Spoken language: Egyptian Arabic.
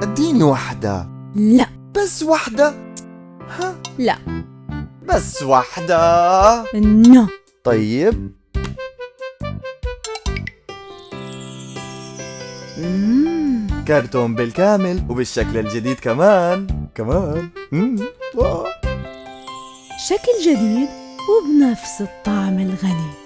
اديني واحدة لا بس واحدة ها لا بس واحدة نو طيب مم. كرتون بالكامل وبالشكل الجديد كمان كمان مم. آه. شكل جديد وبنفس الطعم الغني